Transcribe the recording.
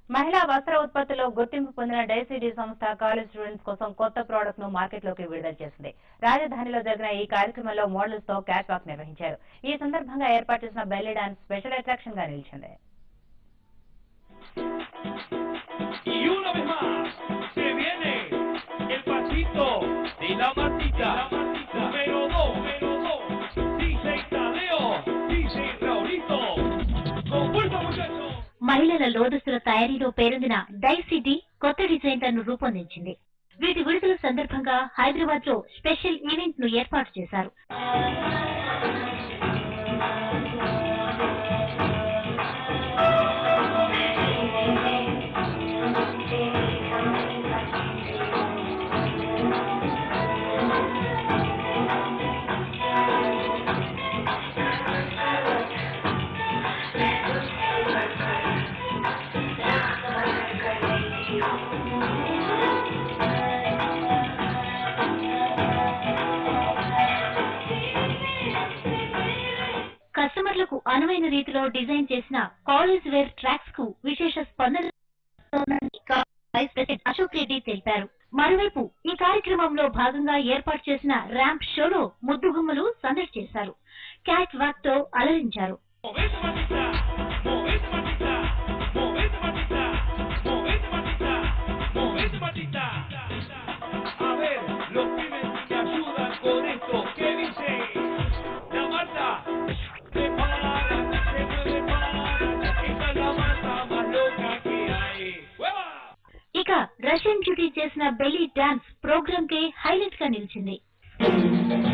మహిళా వస్త్ర ఉత్పత్తిలో గుర్తింపు పొందిన డైసిడి సంస్థ కాలేజ్ స్టూడెంట్స్ కోసం కొత్త ప్రోడక్ట్ ను మార్కెట్లోకి విడుదల చేసింది రాజధానిలో జరిగిన ఈ కార్యక్రమంలో మోడల్స్ తో క్యాట్ వాక్ నిర్వహించారు ఈ సందర్భంగా ఏర్పాటు చేసిన బెల్లీ డాన్స్ స్పెషల్ అట్రాక్షన్ గా నిలిచింది Y una vez más, se viene el pasito de la matita. Número 2, número 2. DJ Tadeo, DJ Raulito. Con fuerza, muchachos. మహిళల లోదుస్తుల తయారీలో పేరొందిన డై సిటీ కొత్త డిజైన్లను రూపొందించింది వీటి విడుదల సందర్భంగా హైదరాబాద్ లో స్పెషల్ ఈవెంట్ ను ఏర్పాటు చేశారు కస్టమర్లకు అనువైన రీతిలో డిజైన్ చేసిన కాలేజ్ వేర్ ట్రాక్స్ కు విశేష స్పందన వస్తోందని వైస్ ప్రెసిడెంట్ అశోక్ రెడ్డి తెలిపారు మరోవైపు ఈ కార్యక్రమంలో భాగంగా ఏర్పాటు చేసిన ర్యాంప్ షోలో ముద్దుగుమ్మలు సందడి చేశారు క్యాట్ వాక్ తో అలరించారు Movete, matita. Movete, matita. Movete, matita. Movete, matita. Movete, matita. A ver, los pibes me ayudan con esto. ¿Qué dice? La Marta se para, se mueve para. Esta es la Marta más loca que hay. ¡Hueva! ఇక Russian beauty చేసిన belly dance program కే highlight గా నిలిచింది